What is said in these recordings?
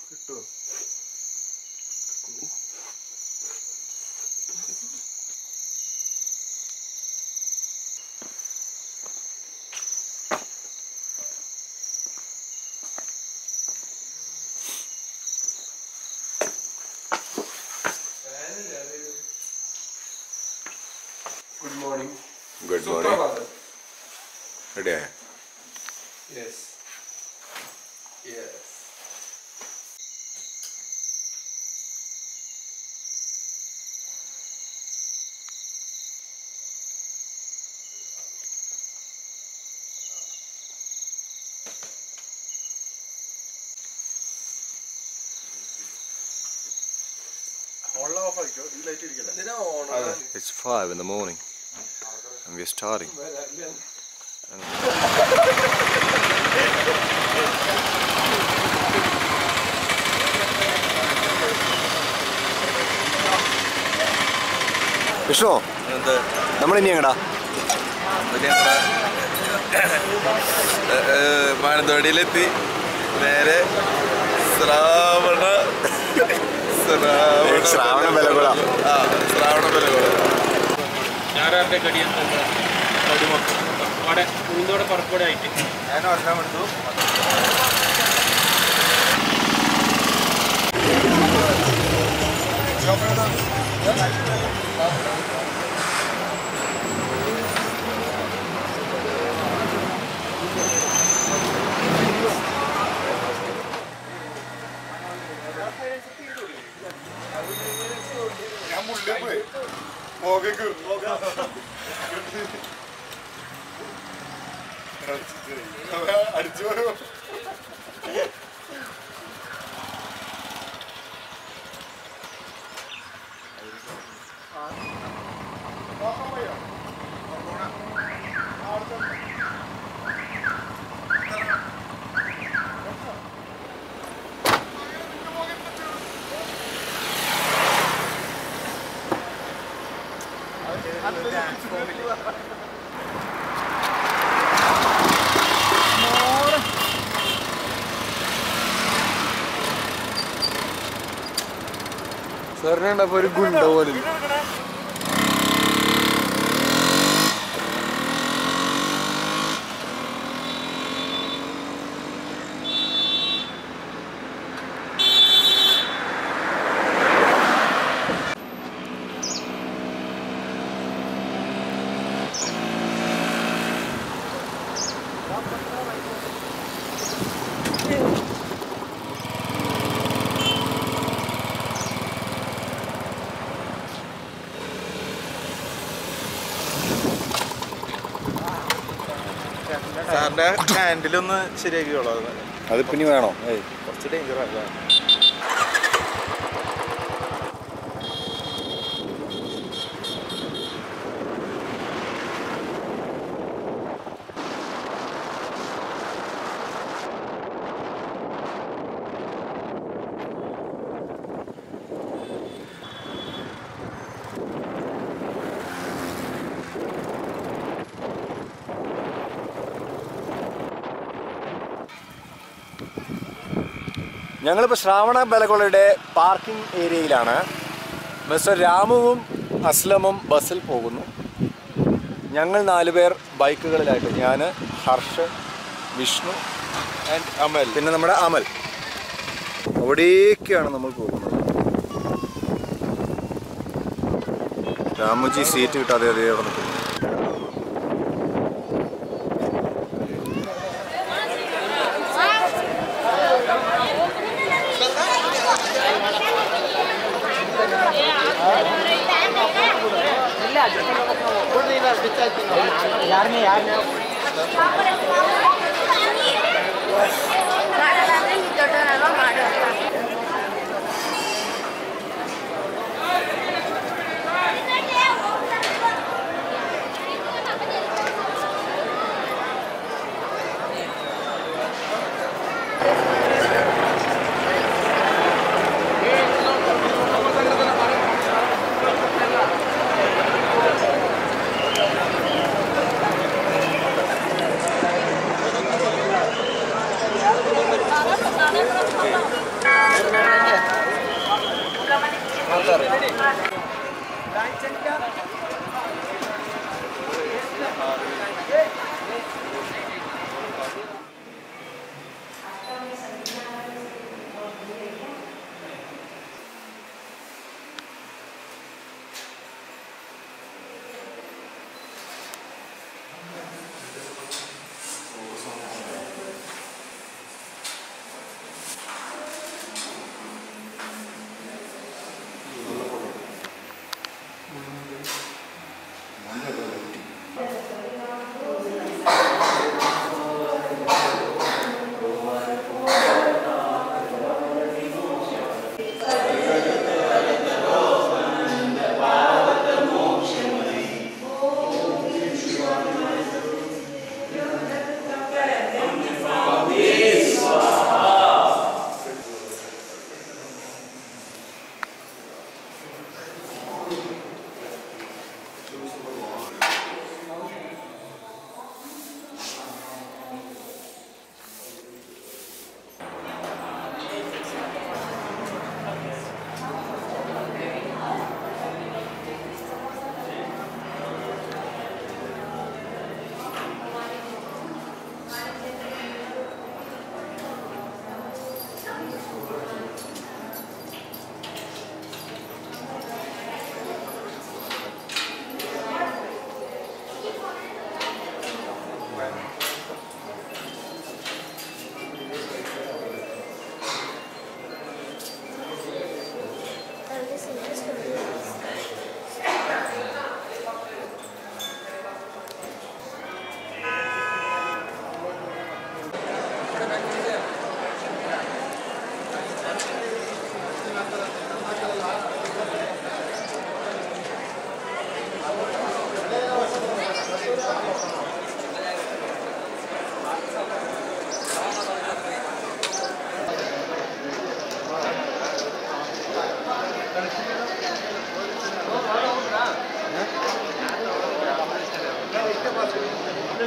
കിട്ടുമോ good morning good morning റെഡിയായ yes yes എന്തിനാ Onam It's 5 in the morning and we're starting. Vishnu എന്ത് നമ്മൾ ഇനി എങ്ങടാ മാനന്തവാടിയിലെത്തി നേരെ ശ്രാവണ ശ്രാവണ ശ്രാവണ ബലകുള. ആ ശ്രാവണ ബലകുള ഞായറാഴ്ച കടിയാണ് അവിടെ ഉഴുന്നോടെ പുറപ്പെടെ ആയിട്ട് ഞാൻ ഒരെണ്ണം എടുത്തു സാറിനെ കണ്ടപ്പോ ഒരു ഗുണ്ട പോലെ സാറിന്റെ ഹാൻഡിലൊന്ന് ശരിയാക്കിയോളൂ അത് അതിപ്പോ ഇനി വേണോ ഏയ് കുറച്ച് ഡേഞ്ചർ ആണ് ഞങ്ങളിപ്പോൾ ശ്രാവണ ബലകൊളയുടെ പാർക്കിംഗ് ഏരിയയിലാണ് മിസ്റ്റർ രാമുവും അസ്ലമും ബസ്സിൽ പോകുന്നു ഞങ്ങൾ നാലുപേർ ബൈക്കുകളിലായിട്ട് ഞാൻ ഹർഷ് വിഷ്ണു ആൻഡ് അമൽ പിന്നെ നമ്മുടെ അമൽ അവിടേക്കാണ് നമ്മൾ പോകുന്നത് രാമുജി സീറ്റ് കിട്ടാതെ അതേ അവിടെ നിൽക്കുന്നു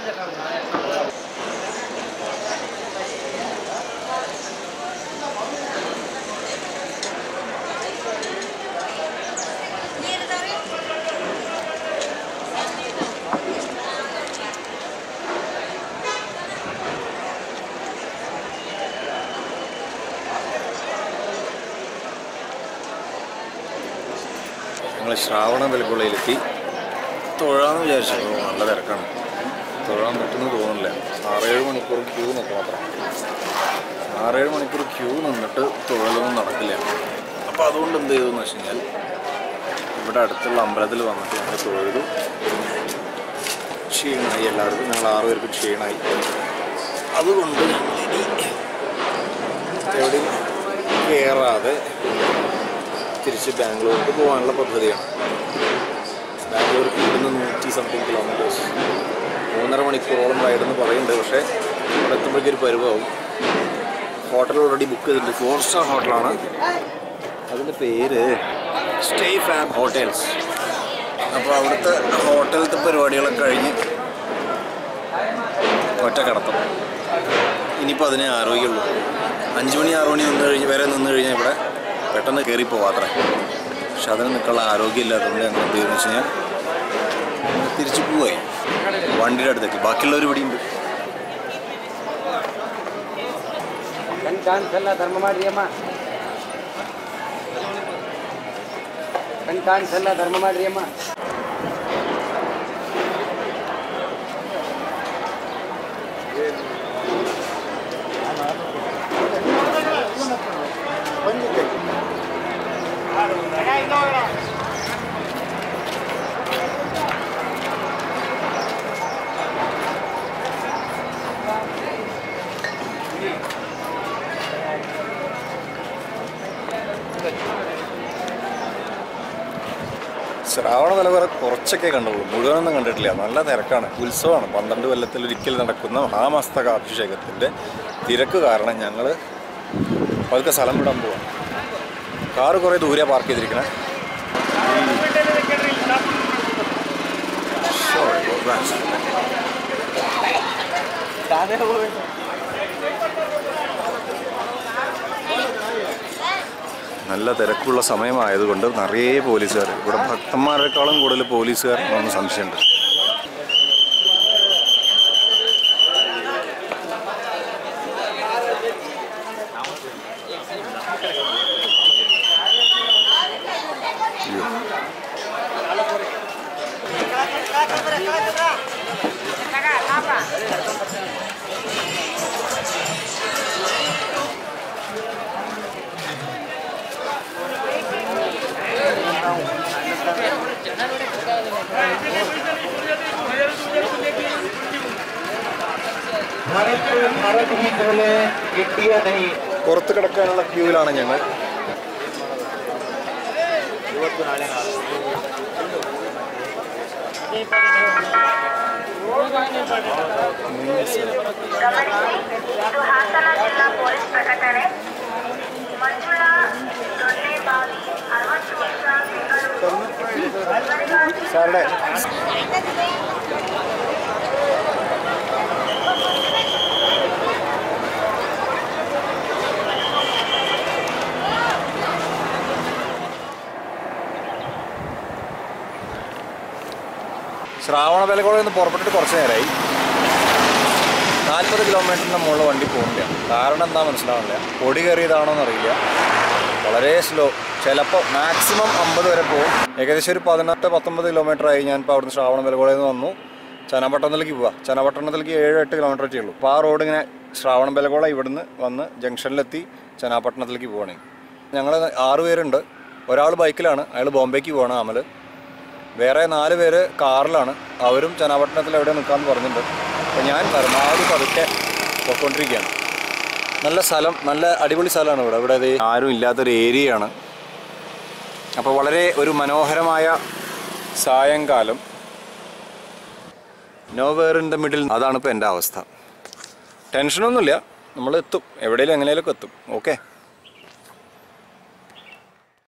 ഞങ്ങൾ ശ്രാവണ വിലക്കുള്ളയിലെത്തി തൊഴാന്ന് വിചാരിച്ചു ഓ, നല്ല തിരക്കാണ് തൊഴാൻ പറ്റുമെന്ന് തോന്നുന്നില്ല ആറേഴ് മണിക്കൂർ ക്യൂ നിൽക്കണം അത്ര ആറേഴ് മണിക്കൂർ ക്യൂ നിന്നിട്ട് തൊഴലൊന്നും നടക്കില്ല അപ്പോൾ അതുകൊണ്ട് എന്ത് ചെയ്തു എന്ന് വെച്ച് കഴിഞ്ഞാൽ ഇവിടെ അടുത്തുള്ള അമ്പലത്തിൽ വന്നിട്ട് ഞങ്ങൾ തൊഴുതു ക്ഷീണമായി എല്ലാവർക്കും ഞങ്ങൾ ആറു പേർക്ക് ക്ഷീണമായി അതുകൊണ്ട് ഞങ്ങളിനി എവിടെയും കയറാതെ തിരിച്ച് ബാംഗ്ലൂർക്ക് പോകാനുള്ള പദ്ധതിയാണ് ബാംഗ്ലൂർക്ക് ഇവിടുന്ന് നൂറ്റി സംതിങ് കിലോമീറ്റേഴ്സ് മൂന്നര മണിക്കൂറോളം റൈഡെന്ന് പറയുന്നുണ്ട് പക്ഷേ ഇവിടെ എത്തുമ്പോഴേക്കൊരു പരുവാവും ഹോട്ടൽ ഓൾറെഡി ബുക്ക് ചെയ്തിട്ടുണ്ട് ഫോർ സ്റ്റാർ ഹോട്ടലാണ് അതിൻ്റെ പേര് സ്റ്റേ ഫാം ഹോട്ടൽസ് അപ്പോൾ അവിടുത്തെ ഹോട്ടലത്തെ പരിപാടികളൊക്കെ കഴിഞ്ഞ് ഒറ്റ കിടത്തം ഇനിയിപ്പോൾ അതിനെ ആരോഗ്യമുള്ളൂ അഞ്ച് മണി ആറ് മണി നിന്ന് കഴിഞ്ഞ് വരെ നിന്ന് കഴിഞ്ഞാൽ ഇവിടെ പെട്ടെന്ന് കയറി പോവാത്രേ പക്ഷെ അതിന് നിൽക്കാനുള്ള ആരോഗ്യമില്ലാത്തതുകൊണ്ട് ഞങ്ങൾ എന്ത് ചെയ്യുന്നു വെച്ച് കഴിഞ്ഞാൽ തിരിച്ചു പോവായി വണ്ടിയുടെ അടുത്തേക്ക് ബാക്കിയുള്ളവർ ഇവിടെ ഉണ്ട് ಕಣ್ ಕಾಣಿಸಲ್ಲ ಧರ್ಮ ಮಾಡ್ರಿ ಅಮ್ಮ ಕಣ್ ಕಾಣಿಸಲ್ಲ ಧರ್ಮ ಮಾಡ್ರಿ ಅಮ್ಮ ശ്രാവണ നിലവറ കുറച്ചൊക്കെ കണ്ടുള്ളൂ മുഴുവനൊന്നും കണ്ടിട്ടില്ല നല്ല തിരക്കാണ് ഉത്സവമാണ് പന്ത്രണ്ട് കൊല്ലത്തിൽ ഒരിക്കൽ നടക്കുന്ന മഹാമസ്തക അഭിഷേകത്തിൻ്റെ തിരക്ക് കാരണം ഞങ്ങൾ പതുക്കെ സ്ഥലം വിടാൻ പോവാം കാറ് കുറേ ദൂരെ പാർക്ക് ചെയ്തിരിക്കണേ Sorry about that. നല്ല തിരക്കുള്ള സമയമായതുകൊണ്ട് നിറയെ പോലീസുകാർ ഇവിടെ ഭക്തന്മാരെക്കാളും കൂടുതൽ പോലീസുകാർ എന്ന് സംശയമുണ്ട് അയ്യോ. പുറത്ത് കിടക്കാനുള്ള ക്യൂവിലാണ് ഞങ്ങൾ ಗಮನಿಸಿ ಇದು ಹಾಸನ ಜಿಲ್ಲಾ ಪೊಲೀಸ್ ಪ್ರಕಟಣೆ ಮಂಜುಳಾ ದೊಡ್ಡೇಬಾವಿ ಅರವತ್ತು ವರ್ಷ ಬೆಂಗಳೂರು സാറുടെ ശ്രാവണ ബലകോളിൽ നിന്ന് പുറപ്പെട്ടിട്ട് കുറച്ച് നേരമായി നാൽപ്പത് കിലോമീറ്ററിൻ്റെ മുകളിൽ വണ്ടി പോകുന്നില്ല കാരണം എന്താ മനസ്സിലാവില്ല പൊടി കയറിയതാണോ എന്നറിയില്ല വളരെ സ്ലോ ചിലപ്പോൾ മാക്സിമം അമ്പത് വരെ പോകും ഏകദേശം ഒരു പതിനെട്ട് പത്തൊമ്പത് കിലോമീറ്റർ ആയി ഞാനിപ്പോൾ അവിടുന്ന് ശ്രാവണ ബലകോളയിൽ നിന്ന് വന്നു ചനപട്ടണത്തിലേക്ക് പോവാം ചനപട്ടണത്തിലേക്ക് ഏഴ് എട്ട് കിലോമീറ്റർ ഒക്കെ ഉള്ളൂ അപ്പോൾ ആ റോഡ് ഇങ്ങനെ ശ്രാവണ ബലകോള ഇവിടുന്ന് വന്ന് ജംഗ്ഷനിലെത്തി ചനാപട്ടണത്തിലേക്ക് പോവാണ് ഞങ്ങൾ ആറ് പേരുണ്ട് ഒരാൾ ബൈക്കിലാണ് അയാൾ ബോംബെക്ക് പോവാണ് അമൽ വേറെ നാല് പേര് കാറിലാണ് അവരും ചനാപട്ടണത്തിൽ എവിടെ നിൽക്കാമെന്ന് പറഞ്ഞിട്ടുണ്ട് അപ്പോൾ ഞാൻ പരമാവധി പതുക്കെ പോയിക്കൊണ്ടിരിക്കുകയാണ് നല്ല സ്ഥലം നല്ല അടിപൊളി സ്ഥലമാണ് ഇവിടെ ഇവിടെ ദേ ആരും ഇല്ലാത്തൊരു ഏരിയയാണ് അപ്പോൾ വളരെ ഒരു മനോഹരമായ സായങ്കാലം nowhere in the middle അതാണ് ഇപ്പോൾ എൻ്റെ അവസ്ഥ ടെൻഷനൊന്നുമില്ല നമ്മൾ എത്തും എവിടെയെങ്കിലും എങ്ങനെയൊക്കെ എത്തും ഓക്കെ